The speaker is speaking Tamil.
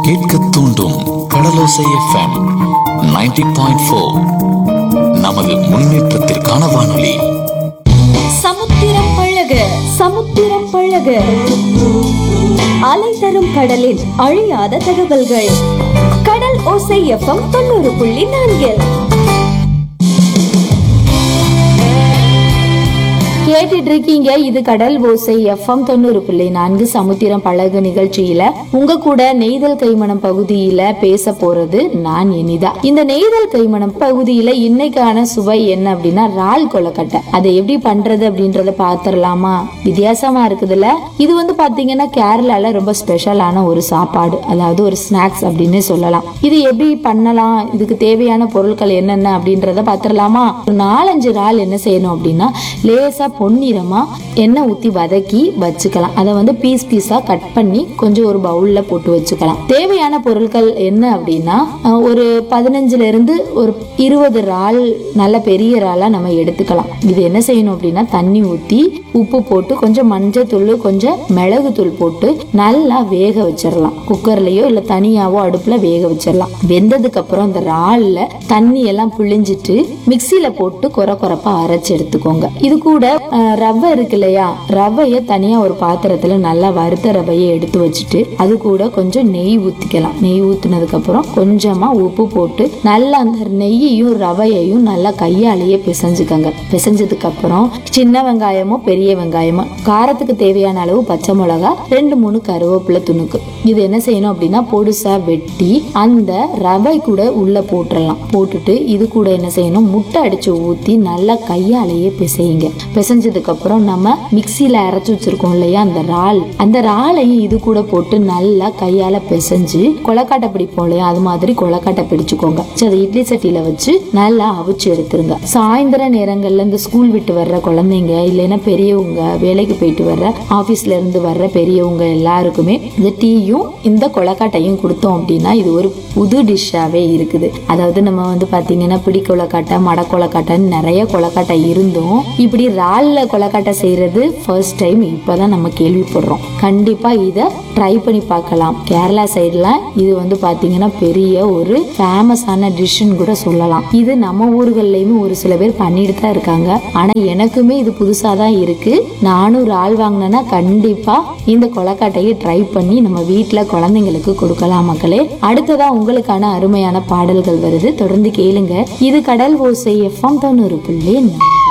கேட்க தூண்டும் கடலோசை எஃப்எம் 90.4 பாயிண்ட் ஃபோர் நமது முன்னேற்றத்திற்கான வானொலி சமுத்திரம் பழக சமுத்திரம் பழக அலை தரும் கடலின் அழியாத தகவல்கள் கடல் ஓசை எஃப்எம் தொண்ணூறு புள்ளி நான்கில் கேட்டுட்டு இருக்கீங்க இது கடல் ஓசை எஃப்எம் தொண்ணூறு புள்ளி நான்கு சமுத்திரம் பழகு நிகழ்ச்சியில உங்க கூட நெய்தல் கைமணம் பகுதியில பேச போறது நான் இனிதா இந்த நெய்தல் கைமணம் பகுதியில இன்னைக்கான சுவை என்ன அப்படின்னா இறால் கொலக்கட்டை அதை எப்படி பண்றது அப்படின்றத பாத்திரலாமா வித்தியாசமா இருக்குதுல்ல இது வந்து பாத்தீங்கன்னா கேரளால ரொம்ப ஸ்பெஷலான ஒரு சாப்பாடு அதாவது ஒரு ஸ்நாக்ஸ் அப்படின்னு சொல்லலாம் இது எப்படி பண்ணலாம் இதுக்கு தேவையான பொருட்கள் என்னென்ன அப்படின்றத பாத்திரலாமா ஒரு நாலஞ்சு இறால் என்ன செய்யணும் அப்படின்னா லேசா பொன்னிறமா எண்ணெய் ஊத்தி வதக்கி வச்சுக்கலாம் அதை வந்து பீஸ் பீஸா கட் பண்ணி கொஞ்சம் ஒரு பவுல்ல போட்டு வச்சுக்கலாம் தேவையான பொருட்கள் என்ன அப்படின்னா அஹ், ஒரு பதினஞ்சுல இருந்து ஒரு இருபது இறால் நல்ல பெரிய இறாலா நம்ம எடுத்துக்கலாம் இது என்ன செய்யணும் அப்படின்னா தண்ணி ஊத்தி உப்பு போட்டு கொஞ்சம் மஞ்சத்தூள் கொஞ்சம் மிளகுத்தூள் போட்டு நல்லா வேக வச்சிடலாம் குக்கர்லயோ இல்ல தனியாவோ அடுப்புல வேக வச்சிடலாம் வெந்ததுக்கு அப்புறம் இந்த இறால்ல தண்ணி எல்லாம் புழிஞ்சிட்டு மிக்சியில போட்டு குறை குறைப்பா அரைச்சு எடுத்துக்கோங்க இது கூட அஹ், ரவை இருக்கு இல்லையா ரவைய தனியா ஒரு பாத்திரத்துல நல்லா வறுத்த ரவையை எடுத்து வச்சுட்டு அது கூட கொஞ்சம் நெய் ஊத்திக்கலாம் நெய் ஊத்துனதுக்கு அப்புறம் கொஞ்சமா உப்பு போட்டு நல்லா அந்த நெய்யையும் ரவையையும் நல்லா கையாலேயே பிசைஞ்சுக்கங்க பிசைஞ்சதுக்கு அப்புறம் சின்ன வெங்காயமோ பெரிய வெங்காயமோ காரத்துக்கு தேவையான அளவு பச்சை மிளகா ரெண்டு மூணு கருவேப்பிலை துணுக்கு இது என்ன செய்யணும் அப்படின்னா பொடுசா வெட்டி அந்த ரவை கூட உள்ள போட்டுடலாம் போட்டுட்டு இது கூட என்ன செய்யணும் முட்டை அடிச்சு ஊத்தி நல்லா கையாலேயே பிசையுங்க பிசைஞ்சதுக்கு அப்புறம் நம்ம மிக்சியில அரைச்சு வச்சிருக்கோம் இல்லையா அந்த இறால் அந்த இறாலையும் இது கூட போட்டு நல்லா கையால பிசைஞ்சு கொலக்காட்டை பிடிப்போம் இல்லையா அது மாதிரி கொலக்காட்டை பிடிச்சுக்கோங்க சரி, அதை இட்லி சட்டியில வச்சு நல்லா அவிச்சு எடுத்துருங்க சாயந்தர நேரங்கள்ல இந்த ஸ்கூல் விட்டு வர்ற குழந்தைங்க இல்லைன்னா பெரியவங்க வேலைக்கு போயிட்டு வர்ற ஆபீஸ்ல இருந்து வர்ற பெரியவங்க எல்லாருக்குமே இந்த டீயும் இந்த கொலக்காட்டையும் கொடுத்தோம் அப்படின்னா இது ஒரு புது டிஷ்ஷாவே இருக்குது அதாவது நம்ம வந்து பாத்தீங்கன்னா பிடி கொலக்காட்டை மட கொலக்காட்டைன்னு நிறைய கொலக்காட்டை இருந்தும் இப்படி இறால்ல கொலக்காட்டை செய்யறது ஃபர்ஸ்ட் டைம் இப்பதான் நம்ம கேள்விப்படுறோம் கண்டிப்பா இதை ட்ரை பண்ணி பார்க்கலாம் கேரளா சைடுல இது வந்து பாத்தீங்கன்னா பெரிய ஒரு ஃபேமஸான டிஷ்ஷுன்னு கூட சொல்லலாம் இது நம்ம ஊர்கள்லயுமே ஒரு சில பேர் பண்ணிட்டு தான் இருக்காங்க ஆனா எனக்குமே இது புதுசா தான் இருக்கு நானும் ஒரு ஆள் வாங்கினேன்னா கண்டிப்பா இந்த கொலக்காட்டையை ட்ரை பண்ணி நம்ம வீட்ல குழந்தைங்களுக்கு கொடுக்கலாம் மக்களே அடுத்ததா உங்களுக்கான அருமையான பாடல்கள் வருது தொடர்ந்து கேளுங்க இது கடல் ஓசை எஃப்எம் தொண்ணூறு புள்ளி நாலு.